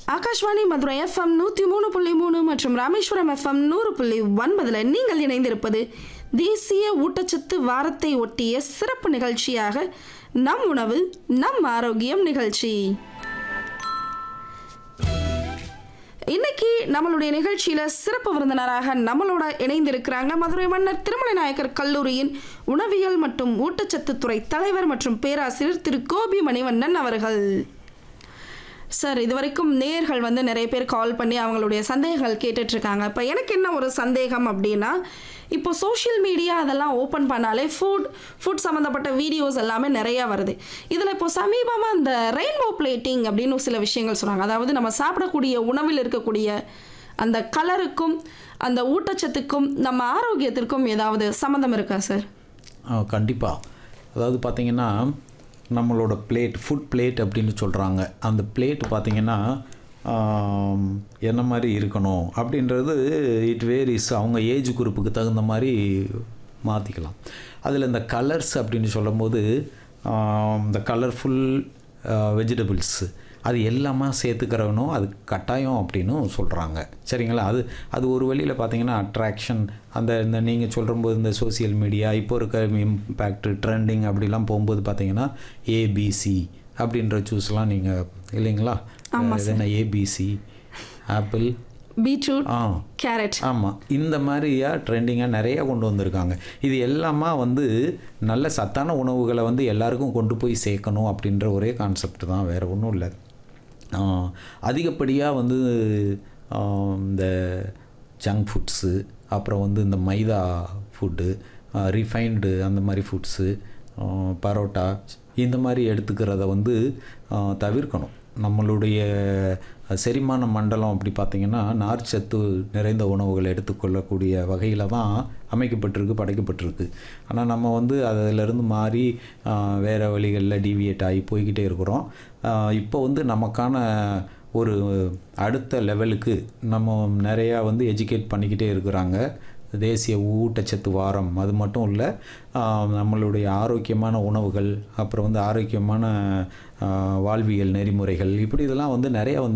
Akashvani Madurai FM நூற்றி மூணு புள்ளி மூணு மற்றும் ராமேஸ்வரம் எஃப்எம் நூறு புள்ளி ஒன்பதில் நீங்கள் இணைந்திருப்பது தேசிய ஊட்டச்சத்து வாரத்தை ஒட்டிய சிறப்பு நிகழ்ச்சியாக நம் உணவு நம் ஆரோக்கியம் நிகழ்ச்சி இன்னைக்கு நம்மளுடைய நிகழ்ச்சியில சிறப்பு விருந்தினராக நம்மளோட இணைந்திருக்கிறாங்க மதுரை மன்னர் திருமலை நாயக்கர் கல்லூரியின் உணவியல் மற்றும் ஊட்டச்சத்து துறை தலைவர் மற்றும் பேராசிரியர் திரு கோபி மணிவண்ணன் அவர்கள் சார் இது வரைக்கும் நேர்கள் வந்து நிறைய பேர் கால் பண்ணி அவங்களுடைய சந்தேகங்கள் கேட்டுட்டு இருக்காங்க இப்போ எனக்கு என்ன ஒரு சந்தேகம் அப்படின்னா இப்போ சோஷியல் மீடியா அதெல்லாம் ஓப்பன் பண்ணாலே ஃபுட் ஃபுட் சம்மந்தப்பட்ட வீடியோஸ் எல்லாமே நிறையா வருது இதில் இப்போ சமீபமாக இந்த ரெயின்போ பிளேட்டிங் அப்படின்னு சில விஷயங்கள் சொல்கிறாங்க அதாவது நம்ம சாப்பிடக்கூடிய உணவில் இருக்கக்கூடிய அந்த கலருக்கும் அந்த ஊட்டச்சத்துக்கும் நம்ம ஆரோக்கியத்திற்கும் ஏதாவது சம்மந்தம் இருக்கா சார் கண்டிப்பாக அதாவது பார்த்தீங்கன்னா நம்மளோட பிளேட் ஃபுட் பிளேட் அப்படின்னு சொல்கிறாங்க அந்த பிளேட் பார்த்தீங்கன்னா ஆம், என்ன மாதிரி இருக்கணும் அப்படின்றது இட் வேரிஸ் அவங்க ஏஜ் குரூப்புக்கு தகுந்த மாதிரி மாற்றிக்கலாம் அதில் இந்த கலர்ஸ் அப்படின்னு சொல்லும்போது ஆம், இந்த கலர்ஃபுல் வெஜிடபிள்ஸு அது எல்லாமே சேர்த்துக்கிறவனும் அது கட்டாயம் அப்படின்னு சொல்கிறாங்க சரிங்களா அது அது ஒரு வழியில் பார்த்தீங்கன்னா அட்ராக்ஷன் அந்த இந்த நீங்கள் சொல்லும்போது இந்த சோஷியல் மீடியா இப்போ இருக்க இம்பேக்ட் ட்ரெண்டிங் அப்படிலாம் போகும்போது பார்த்தீங்கன்னா ஏபிசி அப்படின்ற ஜூஸ்லாம் நீங்கள் இல்லைங்களா இது என்ன ஏபிசி ஆப்பிள் பீட்ரூட் ஆ கேரட் ஆமாம் இந்த மாதிரியா ட்ரெண்டிங்காக நிறைய கொண்டு வந்திருக்காங்க இது எல்லாமே வந்து நல்ல சத்தான உணவுகளை வந்து எல்லாருக்கும் கொண்டு போய் சேர்க்கணும் அப்படின்ற ஒரே கான்செப்ட் தான் வேறு ஒன்றும் இல்லை அதிகப்படியாக வந்து ஆ, இந்த ஜங்க் ஃபுட்ஸு அப்புறம் வந்து இந்த மைதா ஃபுட்டு ரிஃபைன்டு அந்த மாதிரி ஃபுட்ஸு பரோட்டா இந்த மாதிரி எடுத்துக்கிறத வந்து ஆ, தவிர்க்கணும் நம்மளுடைய செரிமான மண்டலம் அப்படி பார்த்திங்கன்னா நார்ச்சத்து நிறைந்த உணவுகளை எடுத்துக்கொள்ளக்கூடிய வகையில் தான் அமைக்கப்பட்டிருக்கு படைக்கப்பட்டிருக்கு ஆனால் நம்ம வந்து அதிலிருந்து மாறி ஆ, வேறு வழிகளில் டீவியேட் ஆகி போய்கிட்டே இருக்கிறோம் ஆ, இப்போ வந்து நமக்கான ஒரு அடுத்த லெவலுக்கு நம்ம நிறையா வந்து எஜுகேட் பண்ணிக்கிட்டே இருக்கிறாங்க தேசிய ஊட்டச்சத்து வாரம் அது மட்டும் இல்லை நம்மளுடைய ஆரோக்கியமான உணவுகள் அப்புறம் வந்து ஆரோக்கியமான ஆ, வாழ்வியல் நெறிமுறைகள் இப்படி இதெல்லாம் வந்து நிறைய வந்து